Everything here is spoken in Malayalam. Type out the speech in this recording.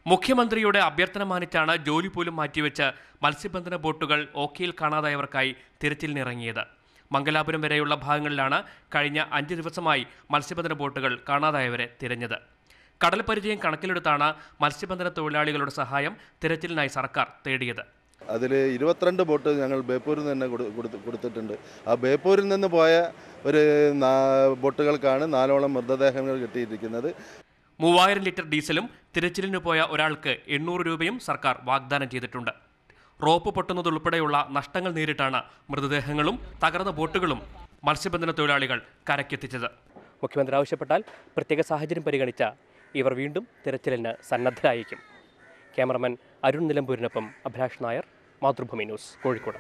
മുഖ്യമന്ത്രിയുടെ അഭ്യർത്ഥന മാനിച്ചാണ് ജോലി പോലും മാറ്റിവെച്ച് മത്സ്യബന്ധന ബോട്ടുകൾ ഓക്കിയിൽ കാണാതായവർക്കായി തിരച്ചിലിനിറങ്ങിയത് മംഗലാപുരം വരെയുള്ള ഭാഗങ്ങളിലാണ് കഴിഞ്ഞ അഞ്ച് ദിവസമായി മത്സ്യബന്ധന ബോട്ടുകൾ കാണാതായവരെ തിരഞ്ഞത് കടൽ പരിചയം കണക്കിലെടുത്താണ് മത്സ്യബന്ധന തൊഴിലാളികളുടെ സഹായം തിരച്ചിലിനായി സർക്കാർ തേടിയത് അതിൽ ഇരുപത്തിരണ്ട് ബോട്ട് ഞങ്ങൾ ബേപ്പൂരിൽ നിന്ന് തന്നെ കൊടു- കൊടുത്ത് കൊടുത്തിട്ടുണ്ട് ആ ബേപ്പൂരിൽ നിന്ന് പോയ ഒരു നാ- ബോട്ടുകൾക്കാണ് നാലോളം മൃതദേഹങ്ങൾ കിട്ടിയിരിക്കുന്നത് മൂവായിരം ലിറ്റർ ഡീസലും തിരച്ചിലിന് പോയ ഒരാൾക്ക് എണ്ണൂറ് രൂപയും സർക്കാർ വാഗ്ദാനം ചെയ്തിട്ടുണ്ട് റോപ്പ് പൊട്ടുന്നതുൾപ്പെടെയുള്ള നഷ്ടങ്ങൾ നേരിട്ടാണ് മൃതദേഹങ്ങളും തകർന്ന ബോട്ടുകളും മത്സ്യബന്ധന തൊഴിലാളികൾ കരക്കെത്തിച്ചത് മുഖ്യമന്ത്രി ആവശ്യപ്പെട്ടാൽ പ്രത്യേക സാഹചര്യം പരിഗണിച്ച ഇവർ വീണ്ടും തിരച്ചിലിന് സന്നദ്ധരായിരിക്കും ക്യാമറമാൻ അരുൺ നിലമ്പൂരിനൊപ്പം അഭിലാഷ് നായർ മാതൃഭൂമി ന്യൂസ് കോഴിക്കോട്